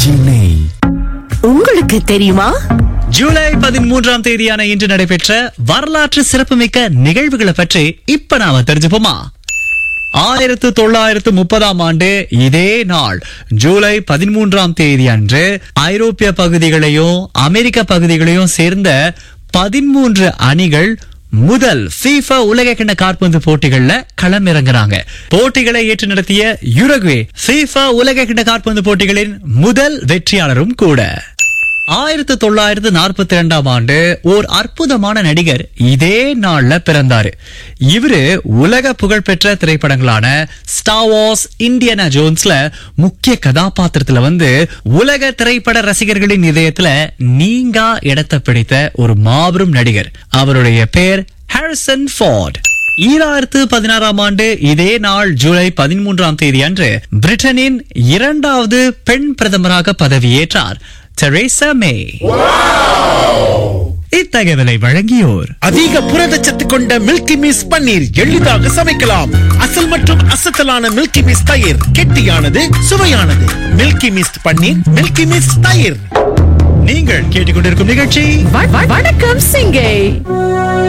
RJ நெய் உங்களுக்கு தெரியுமா ஜூலை பதிமூன்றாம் தேதியான இன்று நடைபெற்ற வரலாற்று சிறப்புமிக்க நிகழ்வுகளை பற்றி இப்ப நாம தெரிஞ்சுப்போமா ஆயிரத்து தொள்ளாயிரத்து முப்பதாம் ஆண்டு இதே நாள் ஜூலை பதிமூன்றாம் தேதி அன்று ஐரோப்பிய பகுதிகளையும் அமெரிக்க பகுதிகளையும் சேர்ந்த பதிமூன்று அணிகள் முதல் FIFA உலகக்கிண்ண காற்பந்து போட்டிகள்ல களமிறங்குறாங்க போட்டிகளை ஏற்று நடத்திய யுருகுவே FIFA உலகக்கிண்ண காற்பந்து போட்டிகளின் முதல் வெற்றியாளரும் கூட ஆயிரத்தி தொள்ளாயிரத்து நாற்பத்தி ரெண்டாம் ஆண்டு ஓர் அற்புதமான நடிகர் இதே நாள்ல பிறந்தாரு இவரு உலக புகழ்பெற்ற திரைப்படங்களான ஸ்டார் வார்ஸ் இந்தியனா ஜோன்ஸ்ல முக்கிய கதாபாத்திரத்துல வந்து உலக திரைப்பட ரசிகர்களின் இதயத்துல நீங்கா இடத்தை பிடித்த ஒரு மாபெரும் நடிகர் அவருடைய பெயர் ஹாரிசன் ஃபார்ட் ஈராயிரத்து பதினாறாம் ஆண்டு இதே நாள் ஜூலை பதிமூன்றாம் தேதி அன்று பிரிட்டனின் இரண்டாவது பெண் பிரதமராக பதவியேற்றார் தெரேசா மே இத்தகவலை வழங்கியோர் அதிக புரதச்சத்து கொண்ட மில்கி மிஸ் பன்னீர் எளிதாக சமைக்கலாம் அசல் மற்றும் அசத்தலான மில்கி மிஸ் தயிர் கெட்டியானது சுவையானது Milky Mist paneer Milky Mist தயிர் நீங்கள் கேட்டுக்கொண்டிருக்கும் நிகழ்ச்சி வ- வ- வணக்கம் சிங்கை